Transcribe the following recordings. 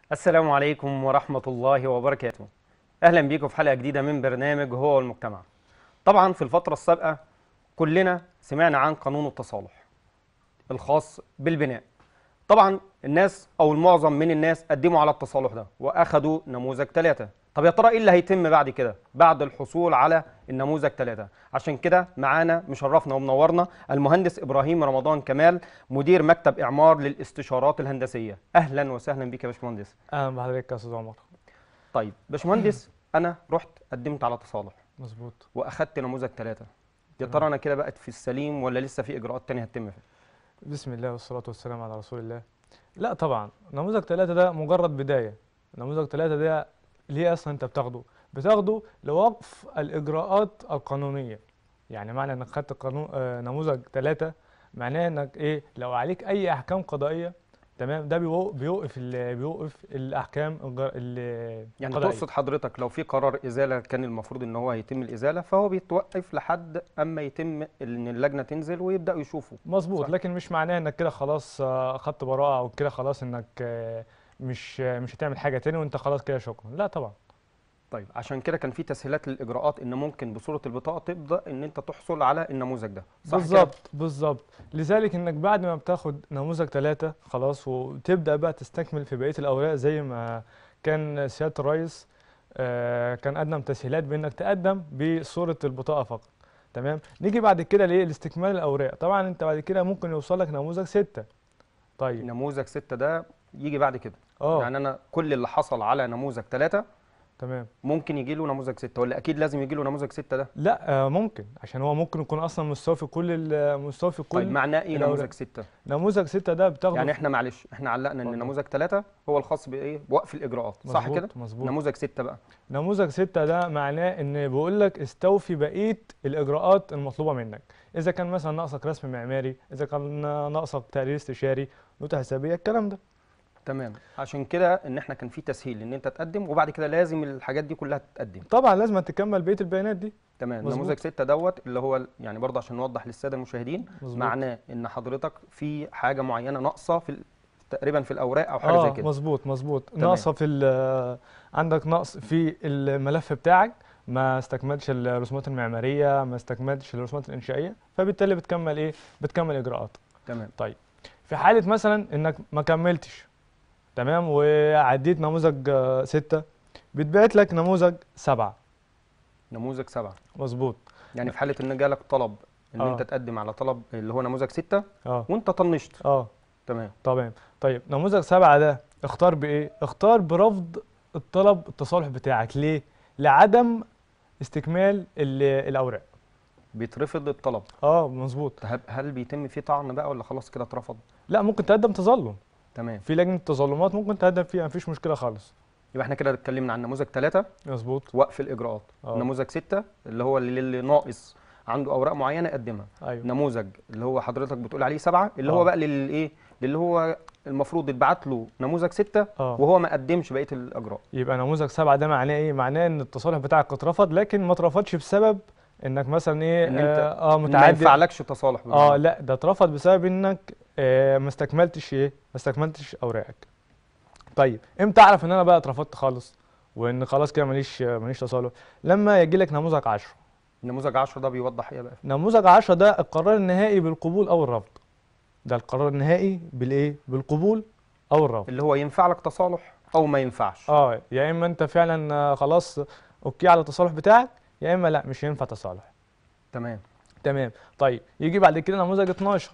السلام عليكم ورحمة الله وبركاته أهلا بيكم في حلقة جديدة من برنامج هو والمجتمع طبعا في الفترة السابقة كلنا سمعنا عن قانون التصالح الخاص بالبناء طبعا الناس أو المعظم من الناس قدموا على التصالح ده وأخدوا نموذج ثلاثة طب يا ترى ايه اللي هيتم بعد كده بعد الحصول على النموذج ثلاثة عشان كده معانا مشرفنا ومنورنا المهندس ابراهيم رمضان كمال مدير مكتب اعمار للاستشارات الهندسيه اهلا وسهلا بك يا باشمهندس اهلا بحضرتك يا استاذ عمر طيب باشمهندس انا رحت قدمت على تصالح مظبوط واخدت نموذج ثلاثة يا تمام. ترى انا كده بقت في السليم ولا لسه في اجراءات تانية هتتم فيها بسم الله والصلاه والسلام على رسول الله لا طبعا نموذج ثلاثة ده مجرد بدايه نموذج ثلاثة ده ليه اصلا انت بتاخده بتاخده لوقف الاجراءات القانونيه يعني معنى انك خدت قانون آه نموذج ثلاثة معناه انك ايه لو عليك اي احكام قضائيه تمام ده بيوق- بيوقف ال- بيوقف الاحكام الج- ال- يعني القضائية. تقصد حضرتك لو في قرار ازاله كان المفروض ان هو هيتم الازاله فهو بيتوقف لحد اما يتم ان اللجنه تنزل ويبداوا يشوفوا مظبوط صح. لكن مش معناه انك كده خلاص آه، خدت براءة او كده خلاص انك آه، مش آه، مش هتعمل حاجة تاني وانت خلاص كده شكرا لا طبعا طيب عشان كده كان في تسهيلات للاجراءات ان ممكن بصوره البطاقه تبدا ان انت تحصل على النموذج ده صح كده؟ بالظبط بالظبط لذلك انك بعد ما بتاخد نموذج ثلاثة خلاص وتبدأ بقى تستكمل في بقية الاوراق زي ما كان سيادة الرئيس آه، كان قدم تسهيلات بانك تقدم بصورة البطاقة فقط تمام نيجي بعد كده ليه لاستكمال الاوراق طبعا انت بعد كده ممكن يوصل لك نموذج ستة طيب نموذج ستة ده يجي بعد كده اه يعني انا كل اللي حصل على نموذج ثلاثة تمام ممكن يجي له نموذج ستة ولا اكيد لازم يجي له نموذج ستة ده لا آه، ممكن عشان هو ممكن يكون اصلا مستوى في كل ال- مستوى في كل طيب معناه ايه الأوراق. نموذج ستة نموذج ستة ده بتاخده يعني في- احنا معلش احنا علقنا ان اتفضل. نموذج ثلاثة هو الخاص بايه بوقف الاجراءات صح مظبوط، كده مظبوط نموذج ستة بقى نموذج ستة ده معناه ان بيقول لك استوفي بقية الاجراءات المطلوبة منك اذا كان مثلا ناقصك رسم معماري اذا كان ناقصك تقرير استشاري نوتة حسابية الكلام ده تمام عشان كده ان احنا كان في تسهيل ان انت تقدم وبعد كده لازم الحاجات دي كلها تتقدم طبعا لازم تكمل بقية البيانات دي تمام مظبوط. نموذج ستة دوت اللي هو ال- يعني برضه عشان نوضح للساده المشاهدين مظبوط. معناه ان حضرتك في حاجه معينه ناقصه في ال- تقريبا في الاوراق او حاجه زي اه كده مظبوط مظبوط تمام. ناقصة في ال- عندك نقص في الملف بتاعك ما استكملش الرسومات المعمارية ما استكملش الرسومات الإنشائية فبالتالي بتكمل ايه بتكمل إجراءات تمام في حالة مثلا انك ما كملتش تمام وعديت نموذج آه، ستة بيتبعت لك نموذج سبعة نموذج سبعة مظبوط يعني في حاله ان جالك طلب ان آه. انت تقدم على طلب اللي هو نموذج ستة اه وانت طنشت اه تمام تمام طيب نموذج سبعة ده اختار بايه اختار برفض الطلب التصالح بتاعك ليه لعدم استكمال ال- الاوراق بيترفض الطلب اه مظبوط هل- هل بيتم فيه طعن بقى ولا خلاص كده اترفض لا ممكن تقدم تظلم تمام في لجنة تظلمات ممكن تقدم فيها مفيش مشكلة خالص يبقى احنا كده اتكلمنا عن نموذج ثلاثة مظبوط وقف الاجراءات آه. نموذج ستة اللي هو اللي, اللي ناقص عنده اوراق معينه يقدمها ايوه نموذج اللي هو حضرتك بتقول عليه سبعة اللي هو آه. بقى للايه اللي هو المفروض يتبعت له نموذج ستة اه وهو ما قدمش بقيه الاجراء يبقى نموذج سبعة ده معناه ايه؟ معناه ان التصالح بتاعك اترفض لكن ما اترفضش بسبب انك مثلا ايه إن أنت اه, آه ما متعدي ينفعلكش تصالح اه بالمعنى. لا ده اترفض بسبب انك آه ما استكملتش ايه؟ ما استكملتش اوراقك. طيب امتى اعرف ان انا بقى اترفضت خالص؟ وان خلاص كده ماليش ماليش تصالح؟ لما يجي لك نموذج 10 نموذج 10 ده بيوضح ايه بقى نموذج 10 ده القرار النهائي بالقبول او الرفض. ده القرار النهائي بالايه؟ بالقبول او الرفض. اللي هو ينفع لك تصالح او ما ينفعش اه يا اما انت فعلا آه، خلاص اوكي على التصالح بتاعك يا اما لا مش هينفع تصالح تمام تمام طيب يجي بعد كده نموذج 12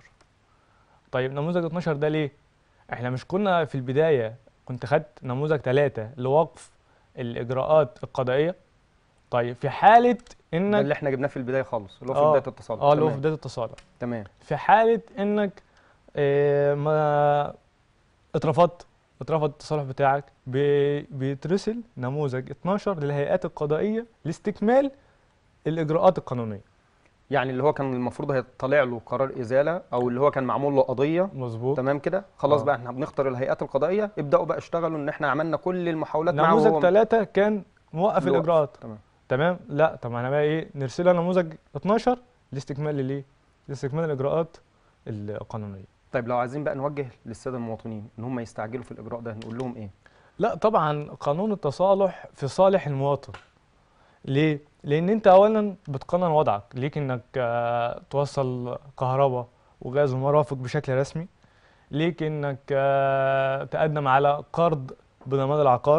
طيب نموذج 12 ده ليه احنا مش كنا في البداية كنت خدت نموذج 3 لوقف الاجراءات القضائية طيب في حالة ده انك اللي احنا جبناه في البدايه خالص اللي هو في آه. بدايه التصالح اه اللي هو في تمام. بداية التصالح تمام في حالة انك آه، ما اترفضت اترفض التصالح بتاعك بي- بيترسل نموذج 12 للهيئات القضائية لاستكمال الإجراءات القانونية يعني اللي هو كان المفروض هيطلع له قرار ازاله او اللي هو كان معمول له قضيه مظبوط تمام كده خلاص آه. بقى احنا بنختار الهيئات القضائيه ابداوا بقى اشتغلوا ان احنا عملنا كل المحاولات معاه نموذج وهو 3 كان موقف اللي هو- الإجراءات تمام تمام لا طب احنا بقى ايه نرسلها نموذج 12 لاستكمال الايه لاستكمال الإجراءات القانونية طيب لو عايزين بقى نوجه للساده المواطنين ان هم يستعجلوا في الاجراء ده نقول لهم ايه لا طبعا قانون التصالح في صالح المواطن ليه لان انت اولا بتقنن وضعك ليك انك آه، توصل كهرباء وغاز ومرافق بشكل رسمي ليك انك آه، تقدم على قرض بضمان العقار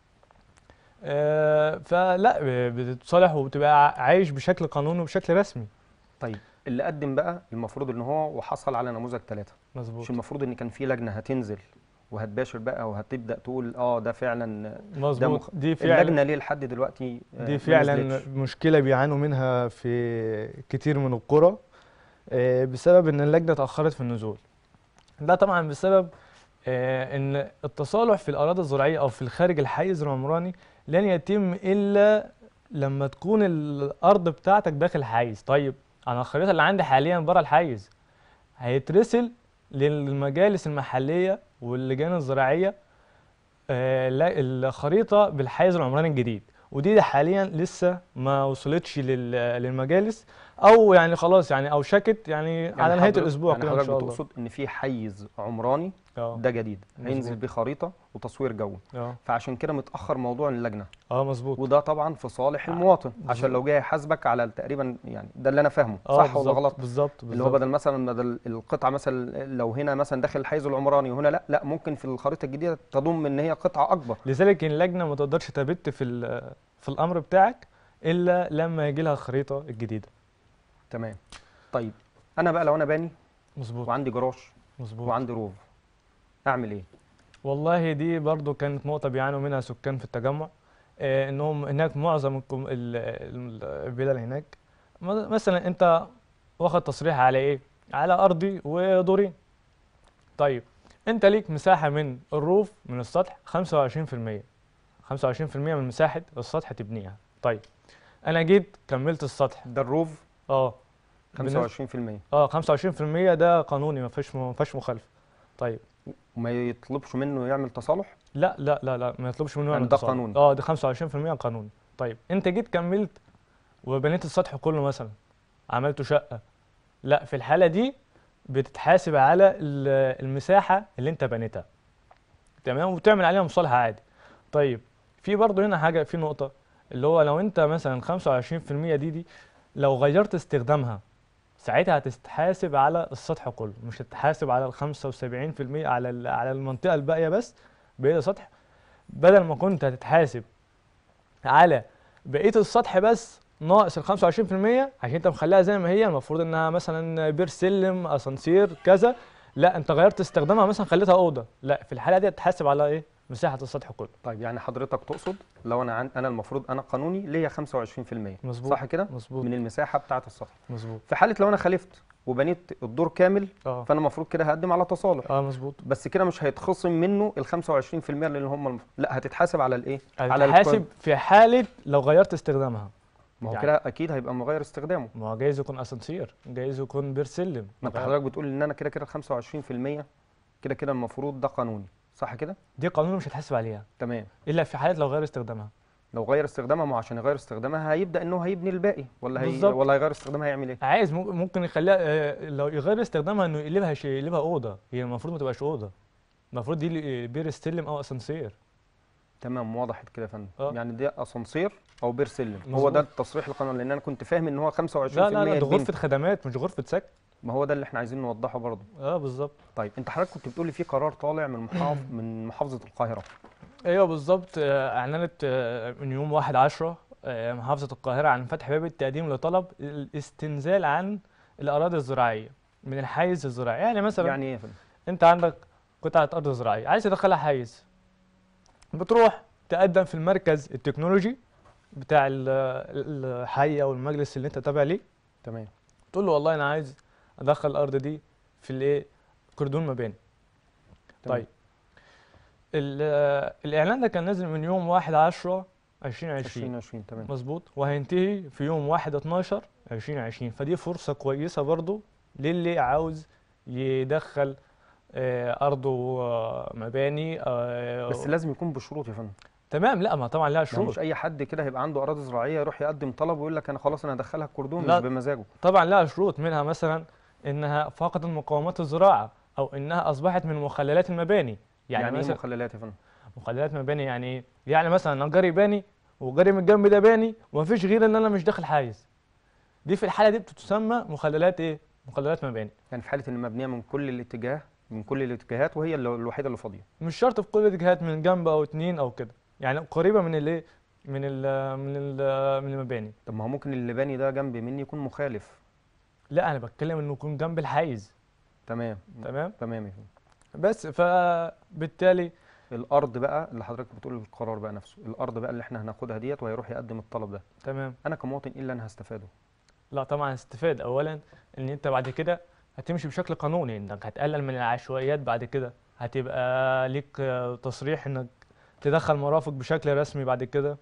آه، فلا ب- بتتصالح وبتبقى عايش بشكل قانوني وبشكل رسمي طيب اللي قدم بقى المفروض ان هو وحصل على نموذج ثلاثة مظبوط مش المفروض ان كان في لجنة هتنزل وهتباشر بقى وهتبدأ تقول اه ده فعلا ده مظبوط مخ... دي فعلا اللجنة ليه لحد دلوقتي آه، دي ما فعلا نزلتش؟ مشكلة بيعانوا منها في كتير من القرى آه، بسبب ان اللجنة اتأخرت في النزول ده طبعا بسبب آه، ان التصالح في الأراضي الزراعية او في الخارج الحيز العمراني لن يتم الا لما تكون الارض بتاعتك داخل الحيز طيب انا الخريطة اللي عندي حاليا بره الحيز هيترسل للمجالس المحلية واللجان الزراعية آه، لا- الخريطة بالحيز العمراني الجديد ودي حاليا لسه ما وصلتش لل- للمجالس او يعني خلاص يعني او شكت يعني, يعني على نهايه حضرتك- الاسبوع يعني كده ان حضرتك شاء الله بتقصد ان في حيز عمراني اه ده جديد هينزل مظبوط. بيه خريطة وتصوير جوي اه فعشان كده متأخر موضوع اللجنة اه مظبوط وده طبعا في صالح المواطن عشان بالظبط. لو جاي يحاسبك على تقريبا يعني ده اللي انا فاهمه اه صح ولا بالظبط، غلط بالظبط اللي هو بالظبط بدل مثلا بدل القطعه مثلا لو هنا مثلا داخل الحيز العمراني وهنا لا لا ممكن في الخريطه الجديده تضم ان هي قطعه اكبر لذلك اللجنه ما تقدرش تبت في ال- في الامر بتاعك الا لما يجي لها الخريطه الجديده تمام طيب انا بقى لو انا باني مظبوط وعندي جراج مظبوط وعندي روف اعمل ايه والله دي برضو كانت نقطة بيعانوا منها سكان في التجمع آه، انهم هناك معظم الكم- ال- ال- الفلل هناك م- مثلا انت واخد تصريح على ايه؟ على ارضي ودورين طيب انت ليك مساحة من الروف من السطح 25% 25% من مساحة السطح تبنيها طيب انا جيت كملت السطح ده الروف اه 25% اه 25% ده قانوني ما فيش ما فيش مخالفة طيب وما يطلبش منه يعمل تصالح لا لا لا لا ما يطلبش منه يعني يعمل ده تصالح. قانوني. اه ده 25% قانوني طيب انت جيت كملت وبنيت السطح كله مثلا عملته شقة لا في الحالة دي بتتحاسب على ال- المساحة اللي انت بنيتها تمام وبتعمل عليها مصالحة عادي طيب في برضه هنا حاجة في نقطة اللي هو لو انت مثلا 25% دي دي لو غيرت استخدامها ساعتها هتتحاسب على السطح كله مش هتتحاسب على ال 75% على ال- على المنطقة الباقية بس بقية السطح بدل ما كنت هتتحاسب على بقية السطح بس ناقص ال 25% عشان انت مخليها زي ما هي المفروض انها مثلا بير سلم اسانسير كذا لا انت غيرت استخدامها مثلا خليتها اوضه لا في الحاله دي هتتحاسب على ايه مساحه السطح كله طيب يعني حضرتك تقصد لو انا عن... انا المفروض انا قانوني ليا 25% مظبوط صح كده مظبوط من المساحه بتاعه السطح مظبوط في حاله لو انا خالفت وبنيت الدور كامل اه فانا المفروض كده هقدم على تصالح اه مظبوط بس كده مش هيتخصم منه ال 25% اللي هم المف... لا هتتحاسب على الايه؟ على هتتحاسب في حاله لو غيرت استخدامها ما هو يعني- كده اكيد هيبقى مغير استخدامه ما هو جايز يكون اسانسير جايز يكون بير سلم ما انت غير- حضرتك بتقول ان انا كده كده 25% كده كده المفروض ده قانوني صح كده؟ دي قانون مش هتحاسب عليها تمام الا في حاله لو غير استخدامها لو غير استخدامها ما هو عشان يغير استخدامها هيبدا انه هيبني الباقي ولا هي بالظبط. ولا هيغير استخدامها هيعمل ايه؟ عايز ممكن ممكن يخليها آه، لو يغير استخدامها انه يقلبها شيء يقلبها اوضه هي المفروض ما تبقاش اوضه المفروض دي اللي- بير ستيلم او اسانسير تمام وضحت كده يا فندم اه. يعني ده اسانسير او بير سلم هو مظبوط. ده التصريح القانوني لان انا كنت فاهم ان هو 25% لا لا لا دي يتبني. غرفه خدمات مش غرفه سكن ما هو ده اللي احنا عايزين نوضحه برضه اه بالظبط طيب انت حضرتك كنت بتقولي في قرار طالع من محافظ من محافظه القاهره ايوه بالظبط آه، اعلنت آه، من يوم 1 10 آه، محافظه القاهره عن فتح باب التقديم لطلب الاستنزال عن الاراضي الزراعيه من الحيز الزراعي يعني مثلا يعني ايه يا فندم؟ انت عندك قطعه ارض زراعيه عايز تدخلها حيز بتروح تقدم في المركز التكنولوجي بتاع ال- الحي او المجلس اللي انت تابع ليه تمام تقول له والله انا عايز ادخل الارض دي في الايه كردون مباني تمام. طيب ال- الاعلان ده كان نازل من يوم 1 10 2020 2020 تمام مظبوط وهينتهي في يوم 1 12 2020 فدي فرصة كويسة برضو للي عاوز يدخل آه، أرضه آه، مباني آه، بس لازم يكون بشروط يا فندم تمام لا ما طبعا لها ما هو شروط مش اي حد كده هيبقى عنده اراضي زراعيه يروح يقدم طلب ويقول لك انا خلاص انا هدخلها الكردون لا. مش بمزاجه طبعا لها شروط منها مثلا إنها فقدت مقومات الزراعة أو إنها أصبحت من مخللات المباني يعني, يعني, ايه مثلا مخللات يا فندم مخللات مباني يعني ايه يعني مثلا انا جاري باني وجاري من الجنب ده باني ومفيش غير ان انا مش داخل حيز دي في الحاله دي بتسمى مخللات ايه مخللات مباني يعني في حاله ان مبنيه من كل الاتجاه من كل الاتجاهات وهي اللي- الوحيده اللي فاضيه مش شرط في كل الاتجاهات من جنب او اتنين او كده يعني قريبه من الايه من ال من ال من المباني طب ما هو ممكن اللي باني ده جنب مني يكون مخالف لا انا بتكلم انه يكون جنب الحيز تمام تمام تمام يا فندم. بس فبالتالي الارض بقى اللي حضرتك بتقول القرار بقى نفسه الارض بقى اللي احنا هناخدها ديت وهيروح يقدم الطلب ده تمام انا كمواطن ايه اللي انا هستفاده لا طبعا هتستفاد اولا ان انت بعد كده هتمشي بشكل قانوني انك هتقلل من العشوائيات بعد كده هتبقى ليك آه، تصريح انك تدخل مرافق بشكل رسمي بعد كده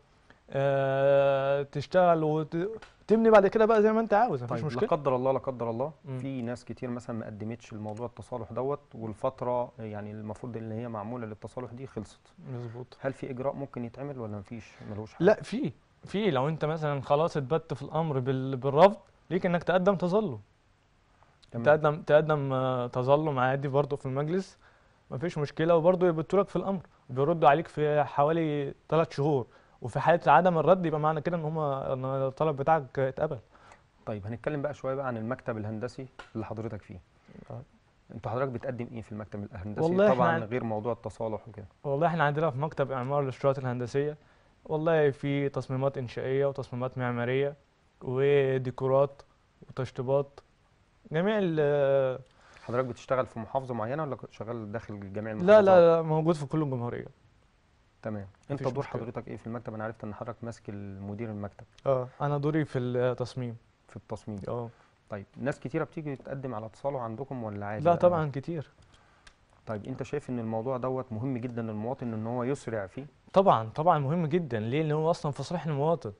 آه، تشتغل وتبني بعد كده بقى زي ما انت عاوز مفيش طيب لا مشكله قدر الله لا قدر الله مم. في ناس كتير مثلا ما قدمتش الموضوع التصالح دوت والفتره يعني المفروض اللي هي معموله للتصالح دي خلصت مظبوط هل في اجراء ممكن يتعمل ولا مفيش ملوش حل لا في في لو انت مثلا خلاص اتبت في الامر بال- بالرفض ليك انك تقدم تظلم تمام. تقدم تقدم آه، تظلم عادي برضه في المجلس مفيش مشكله وبرضه يبتوا لك في الامر بيردوا عليك في حوالي ثلاث شهور وفي حاله عدم الرد يبقى معنى كده ان هم ان الطلب بتاعك اتقبل طيب هنتكلم بقى شويه بقى عن المكتب الهندسي اللي حضرتك فيه آه. انت حضرتك بتقدم ايه في المكتب الهندسي والله إحنا طبعا عن- غير موضوع التصالح وكده والله احنا عندنا في مكتب اعمار الاشتراطات الهندسيه والله في تصميمات انشائيه وتصميمات معماريه وديكورات وتشطيبات جميع ال- حضرتك بتشتغل في محافظه معينه ولا شغال داخل جميع لا المحافظات لا لا موجود في كل الجمهوريه تمام انت مفيش دور مشكلة. حضرتك ايه في المكتب انا عرفت ان حضرتك ماسك المدير المكتب اه انا دوري في التصميم في التصميم اه طيب ناس كتيره بتيجي تقدم على تصالح عندكم ولا عادي لا بقى؟ طبعا كتير طيب انت شايف ان الموضوع دوت مهم جدا للمواطن ان هو يسرع فيه طبعا طبعا مهم جدا ليه لان هو اصلا في صالح المواطن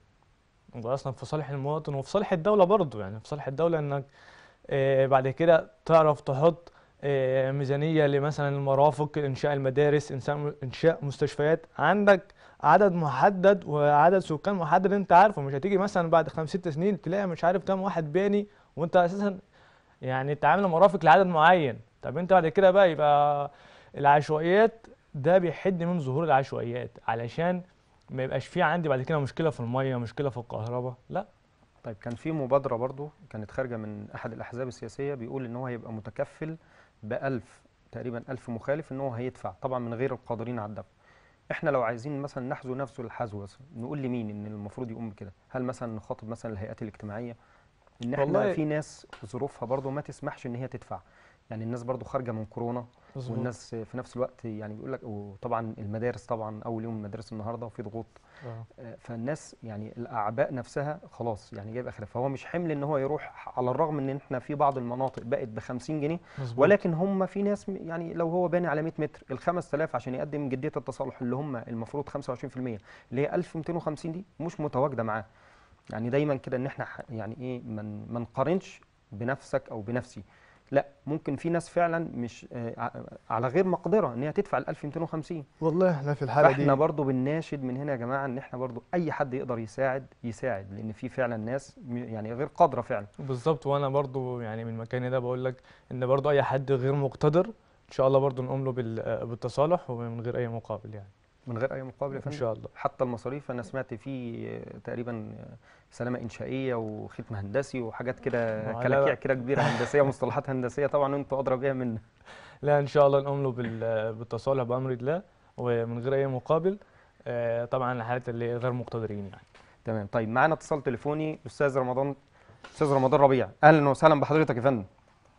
هو اصلا في صالح المواطن وفي صالح الدوله برضه يعني في صالح الدوله انك آه، بعد كده تعرف تحط آه، ميزانيه لمثلا المرافق انشاء المدارس انشاء انشاء مستشفيات عندك عدد محدد وعدد سكان محدد انت عارفه مش هتيجي مثلا بعد خمس ست سنين تلاقي مش عارف كام واحد باني وانت اساسا يعني انت عامل مرافق لعدد معين طب انت بعد كده بقى يبقى العشوائيات ده بيحد من ظهور العشوائيات علشان ما يبقاش في عندي بعد كده مشكله في الميه مشكله في الكهرباء لا طيب كان في مبادره برضو كانت خارجه من احد الاحزاب السياسيه بيقول ان هو هيبقى متكفل بألف تقريبا ألف مخالف ان هو هيدفع طبعا من غير القادرين على الدفع احنا لو عايزين مثلا نحذو نفسه الحذو مثلا نقول لمين ان المفروض يقوم بكده هل مثلا نخاطب مثلا الهيئات الاجتماعيه ان احنا والله- في ناس ظروفها برضو ما تسمحش ان هي تدفع يعني الناس برضو خارجه من كورونا مظبوط. والناس في نفس الوقت يعني بيقول لك وطبعا المدارس طبعا اول يوم المدارس النهارده وفي ضغوط آه. آه، فالناس يعني الاعباء نفسها خلاص يعني جايب اخرها فهو مش حمل ان هو يروح على الرغم ان احنا في بعض المناطق بقت ب 50 جنيه مظبوط. ولكن هم في ناس م- يعني لو هو باني على 100 متر ال 5000 عشان يقدم جديه التصالح اللي هم المفروض 25% اللي هي 1250 دي مش متواجده معاه يعني دايما كده ان احنا ح- يعني ايه من ما نقارنش بنفسك او بنفسي لا ممكن في ناس فعلا مش آه، ع- على غير مقدره ان هي تدفع ال 1250 والله احنا في الحاله فاحنا دي برضو بنناشد من هنا يا جماعه ان احنا برضو اي حد يقدر يساعد يساعد لان في فعلا ناس م- يعني غير قادره فعلا بالظبط وانا برضو يعني من مكاني ده بقول لك ان برضو اي حد غير مقتدر ان شاء الله برضو نقوم له بال- بالتصالح ومن غير اي مقابل يعني من غير اي مقابل يا ان فندم شاء الله حتى المصاريف انا سمعت في آه، تقريبا آه، سلامه انشائيه وختم هندسي وحاجات كده ما هو كلاكيع لا- كده كبيره هندسيه مصطلحات هندسيه طبعا انتوا ادرى بيها منا لا ان شاء الله نقوم له بال- بالتصالح بامر الله ومن غير اي مقابل آه، طبعا الحالات اللي غير مقتدرين يعني تمام طيب معانا اتصال تليفوني استاذ رمضان استاذ رمضان ربيع اهلا وسهلا بحضرتك يا فندم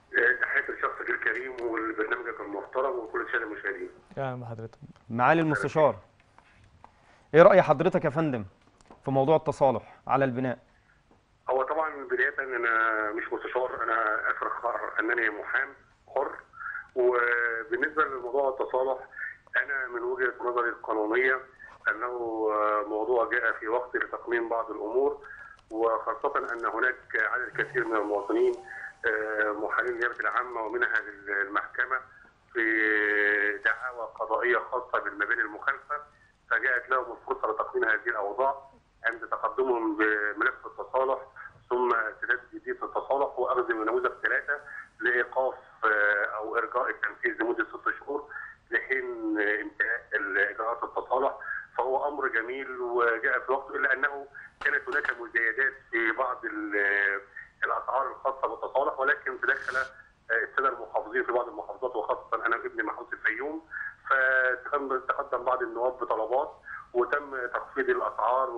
تحية لشخصك الكريم ولبرنامجك المحترم وكل السادة المشاهدين. اهلا بحضرتك معالي المستشار ايه راي حضرتك يا فندم في موضوع التصالح على البناء هو طبعا بداية أنا مش مستشار أنا أفرخ أنني محام حر وبالنسبة لموضوع التصالح أنا من وجهة نظري القانونية أنه موضوع جاء في وقت لتقنين بعض الأمور وخاصة أن هناك عدد كثير من المواطنين آه، محامين النيابة العامة ومنها المحكمة في دعاوى قضائية خاصة بالمباني المخالفة فجاءت لهم الفرصة لتقنين هذه الأوضاع عند تقدمهم بملف التصالح ثم سداد جديد التصالح واخذ من نموذج ثلاثه لايقاف آه، او ارجاء التنفيذ لمده ست شهور لحين آه، انتهاء الاجراءات دراسه التصالح فهو امر جميل وجاء في وقته الا انه كانت هناك مزايدات في بعض ال- الاسعار الخاصه بالتصالح ولكن تدخل الساده المحافظين في بعض المحافظات وخاصه انا ابن محافظه الفيوم فتقدم بعض النواب بطلبات وتم تخفيض الاسعار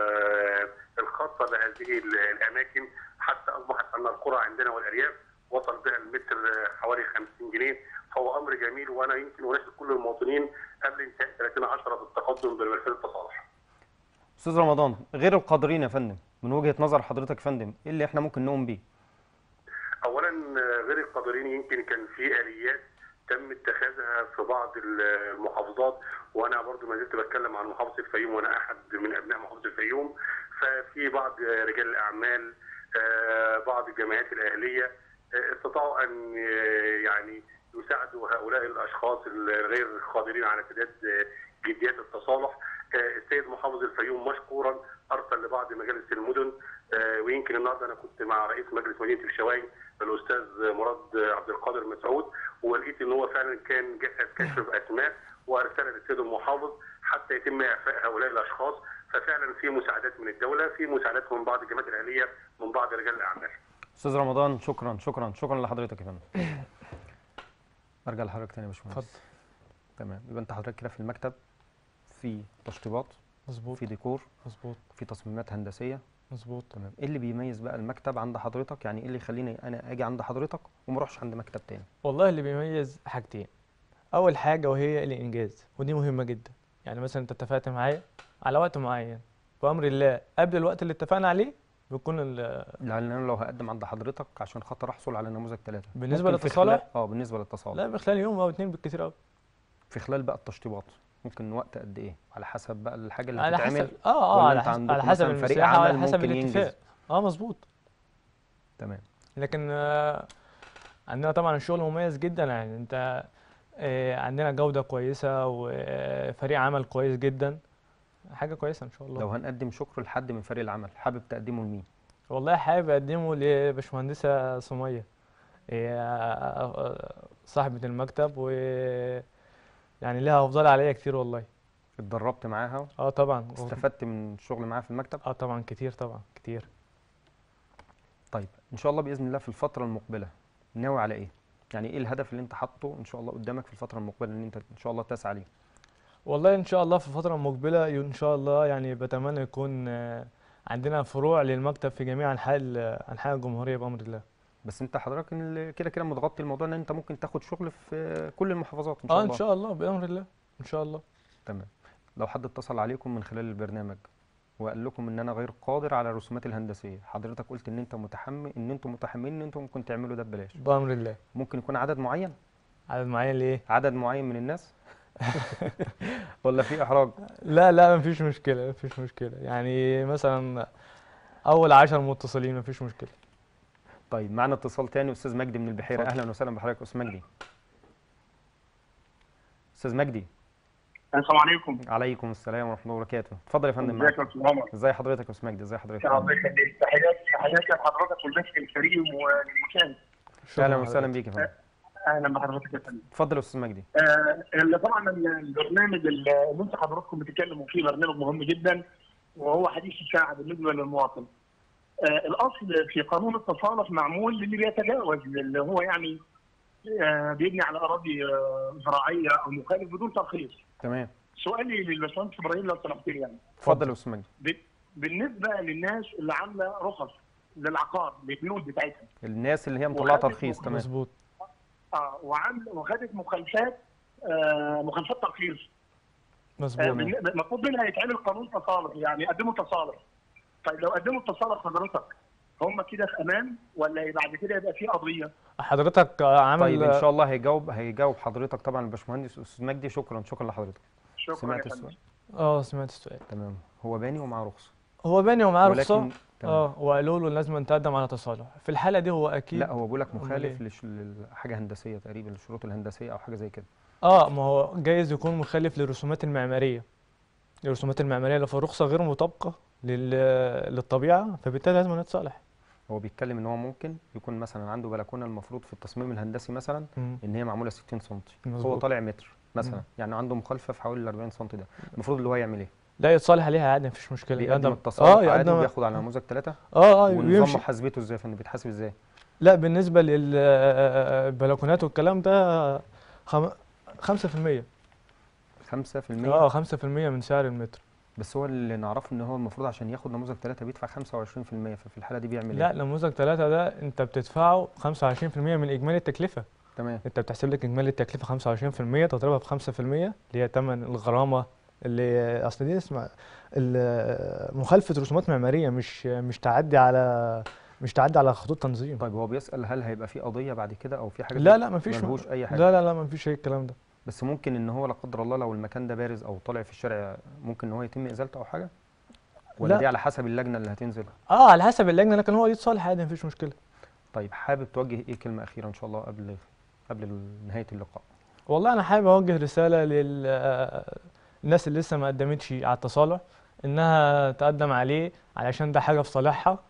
والخاصه بهذه الاماكن حتى اصبحت ان القرى عندنا والارياف وصل بها المتر حوالي 50 جنيه فهو امر جميل وانا يمكن اناشد كل المواطنين قبل انتهاء 30 10 بالتقدم بملفات التصالح. استاذ رمضان غير القادرين يا فندم من وجهة نظر حضرتك يا فندم ايه اللي احنا ممكن نقوم بيه اولا غير القادرين يمكن كان في اليات تم اتخاذها في بعض المحافظات وانا برضو ما زلت بتكلم عن محافظه الفيوم وانا احد من ابناء محافظه الفيوم ففي بعض رجال الاعمال آه، بعض الجمعيات الاهليه آه، استطاعوا ان آه، يعني يساعدوا هؤلاء الاشخاص الغير قادرين على سداد آه، جديات التصالح آه، السيد محافظ الفيوم مشكورا ارسل لبعض مجالس المدن آه، ويمكن النهارده انا كنت مع رئيس مجلس مدينه الشواي الاستاذ مراد عبد القادر مسعود ولقيت ان هو فعلا كان جهز كشف اسماء وارسلها للسيد المحافظ حتى يتم اعفاء هؤلاء الاشخاص ففعلا في مساعدات من الدوله في مساعدات من بعض الجمعيات الاهليه من بعض رجال الاعمال استاذ رمضان شكرا شكرا شكرا لحضرتك يا فندم ارجع لحضرتك تاني يا باشمهندس اتفضل تمام يبقى انت حضرتك كده في المكتب في تشطيبات مظبوط في ديكور مظبوط في تصميمات هندسيه مظبوط تمام ايه اللي بيميز بقى المكتب عند حضرتك يعني ايه اللي يخليني انا اجي عند حضرتك وما اروحش عند مكتب تاني والله اللي بيميز حاجتين اول حاجه وهي الانجاز ودي مهمه جدا يعني مثلا انت اتفقت معايا على وقت معين بامر الله قبل الوقت اللي اتفقنا عليه بيكون ال- لان انا لو هقدم عند حضرتك عشان خاطر احصل على نموذج ثلاثه بالنسبة ممكن في للتصالح؟ خلال- اه بالنسبه للتصالح لا بخلال يوم او اتنين بالكثير قوي في خلال بقى التشطيبات ممكن وقت قد ايه على حسب بقى الحاجه اللي على هتتعمل حسب اه اه ولا على انت حسب عندكم على حسب مثلا فريق المساحه وعلى عمل حسب ممكن ينجز؟ الاتفاق اه مظبوط تمام لكن آه، عندنا طبعا الشغل مميز جدا يعني انت آه، عندنا جودة كويسة وفريق عمل كويس جدا حاجة كويسة ان شاء الله لو هنقدم شكر لحد من فريق العمل حابب تقدمه لمين والله حابب اقدمه لباشمهندسة سمية هي آه، صاحبة المكتب و يعني لها افضال عليا كتير والله اتدربت معاها اه طبعا استفدت من الشغل معاها في المكتب اه طبعا كتير طبعا كتير طيب ان شاء الله باذن الله في الفتره المقبله ناوي على ايه يعني ايه الهدف اللي انت حاطه ان شاء الله قدامك في الفتره المقبله ان انت ان شاء الله تسعى ليه والله ان شاء الله في الفترة المقبلة ان شاء الله يعني بتمنى يكون آه، عندنا فروع للمكتب في جميع انحاء ال- انحاء الجمهورية بامر الله بس انت حضرتك اللي كده كده متغطي الموضوع ان انت ممكن تاخد شغل في كل المحافظات ان شاء اه ان الله شاء الله بامر الله ان شاء الله تمام لو حد اتصل عليكم من خلال البرنامج وقال لكم ان انا غير قادر على الرسومات الهندسيه حضرتك قلت ان انت متحمل ان انتم متحملين ان انتم ممكن تعملوا ده ببلاش بامر الله ممكن يكون عدد معين عدد معين ليه عدد معين من الناس ولا في احراج لا لا مفيش مشكلة مفيش مشكلة يعني مثلا اول عشر متصلين مفيش مشكلة طيب معنا اتصال تاني استاذ مجدي من البحيره اتفضل. اهلا وسهلا بحضرتك استاذ مجدي استاذ مجدي السلام عليكم عليكم السلام ورحمه الله وبركاته اتفضل يا فندم ازيك معاك يا استاذ عمر ازي حضرتك يا استاذ مجدي ازي حضرتك الله يخليك تحياتي تحياتي لحضرتك والبث الكريم والمشاهد شكراً اهلا وسهلا لحضرتك. بيك يا فندم اهلا بحضرتك يا فندم اتفضل يا استاذ مجدي آه اللي طبعا البرنامج اللي انتم حضراتكم بتتكلموا فيه برنامج مهم جدا وهو حديث الساعه بالنسبه للمواطن آه الاصل في قانون التصالح معمول للي بيتجاوز اللي هو يعني آه بيبني على اراضي آه زراعيه او مخالف بدون ترخيص تمام سؤالي للباشمهندس ابراهيم لو سمحت لي يعني اتفضل يا استاذ مجدي ب- بالنسبه للناس اللي عامله رخص للعقار للبنود بتاعتها الناس اللي هي مطلعه وخدت ترخيص تمام مظبوط اه وعامل وخدت مخالفات آه مخالفات ترخيص آه مظبوط بالن- المفروض منها يتعمل قانون تصالح يعني يقدموا تصالح طيب لو قدموا التصالح حضرتك هم كده في امان ولا بعد كده يبقى في قضيه؟ حضرتك آه، عامل طيب ان شاء الله هيجاوب هيجاوب حضرتك طبعا الباشمهندس استاذ مجدي شكرا شكرا لحضرتك شكرا سمعت يا فندم. السؤال اه سمعت السؤال تمام هو باني ومعاه رخصه هو باني ومعاه رخصة ولكن تمام. اه وقالوا له لازم تقدم على تصالح في الحالة دي هو اكيد لا هو بيقول لك أمال مخالف إيه؟ لش... لحاجه هندسيه تقريبا للشروط الهندسيه او حاجه زي كده اه ما هو جايز يكون مخالف للرسومات المعمارية الرسومات المعمارية اللي في الرخصة غير مطابقة لل... للطبيعة فبالتالي لازم نتصالح هو بيتكلم ان هو ممكن يكون مثلا عنده بلكونه المفروض في التصميم الهندسي مثلا مم. ان هي معموله 60 سم هو مظبوط. طالع متر مثلا يعني عنده مخالفه في حوالي ال 40 سم ده المفروض اللي هو يعمل ايه لا يتصالح عليها عادي مفيش مشكله بيقدم يقدم- التصالح اه عادي يقدم وبياخد على نموذج ثلاثة اه اه ونظام ويمشي محاسبته ازاي يا فندم بيتحاسب ازاي لا بالنسبه للبلكونات والكلام ده خم... 5% 5% اه 5% من سعر المتر بس هو اللي نعرفه ان هو المفروض عشان ياخد نموذج ثلاثة بيدفع 25% ففي الحالة دي بيعمل لا ايه نموذج ثلاثة ده انت بتدفعه 25% من اجمالي التكلفه تمام انت بتحسب لك اجمالي التكلفه 25% تضربها في 5% اللي هي ثمن الغرامه اللي اصل دي اسمها ال- مخالفه رسومات معماريه مش مش تعدي على مش تعدي على خطوط تنظيم طيب هو بيسأل هل هيبقى في قضية بعد كده او في حاجة لا زي- لا مفيش ملهوش اي حاجة لا لا لا مفيش اي الكلام ده بس ممكن ان هو لا قدر الله لو المكان ده بارز او طالع في الشارع ممكن ان هو يتم ازالته او حاجة ولا لا. دي على حسب اللجنة اللي هتنزل اه على حسب اللجنه لكن هو يتصالح عادي مفيش مشكله طيب حابب توجه ايه كلمة أخيرة ان شاء الله قبل قبل نهاية اللقاء والله انا حابب اوجه رساله للناس اللي لسه ما قدمتش على التصالح انها تقدم عليه علشان ده حاجه في صالحها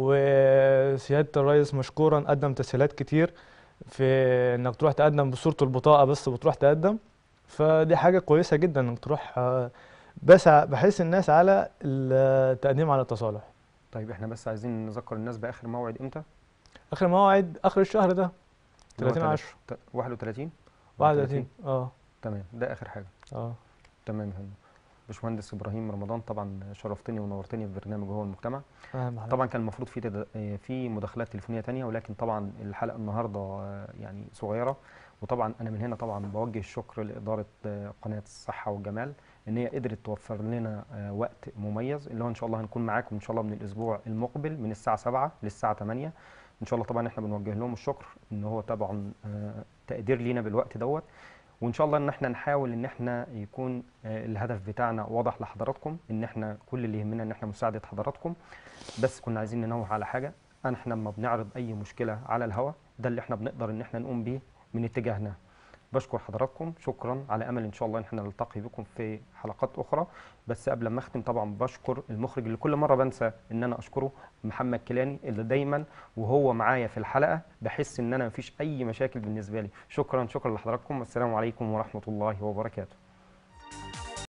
وسياده الرئيس مشكورا قدم تسهيلات كتير في انك تروح تقدم بصوره البطاقه بس بتروح تقدم فدي حاجه كويسه جدا انك تروح آه، بس بحيث الناس على التقديم على التصالح طيب احنا بس عايزين نذكر الناس بآخر موعد امتى اخر موعد اخر الشهر ده اللي هو 30 10 تلات- 31 31 اه تمام ده آخر حاجة اه تمام يا فندم باشمهندس ابراهيم رمضان طبعا شرفتني ونورتني في برنامج هو المجتمع اهم حاجه طبعا كان المفروض في تد... آه، في مداخلات تليفونيه تانية ولكن طبعا الحلقه النهارده آه، يعني صغيره وطبعا انا من هنا طبعا بوجه الشكر لاداره آه، قناه الصحه والجمال ان هي قدرت توفر لنا آه، وقت مميز اللي هو ان شاء الله هنكون معاكم ان شاء الله من الاسبوع المقبل من الساعه 7 للساعه 8 ان شاء الله طبعا احنا بنوجه لهم الشكر ان هو طبعا آه، تقدير لينا بالوقت دوت وان شاء الله ان احنا نحاول ان احنا يكون آه، الهدف بتاعنا واضح لحضراتكم ان احنا كل اللي يهمنا ان احنا مساعده حضراتكم بس كنا عايزين ننوه على حاجه أن احنا لما بنعرض اي مشكله على الهواء ده اللي احنا بنقدر ان احنا نقوم بيه من اتجاهنا بشكر حضراتكم شكرا على امل ان شاء الله ان احنا نلتقي بكم في حلقات اخرى بس قبل ما اختم طبعا بشكر المخرج اللي كل مره بنسى ان انا اشكره محمد كيلاني اللي دايما وهو معايا في الحلقه بحس ان انا مفيش اي مشاكل بالنسبه لي شكرا شكرا لحضراتكم والسلام عليكم ورحمه الله وبركاته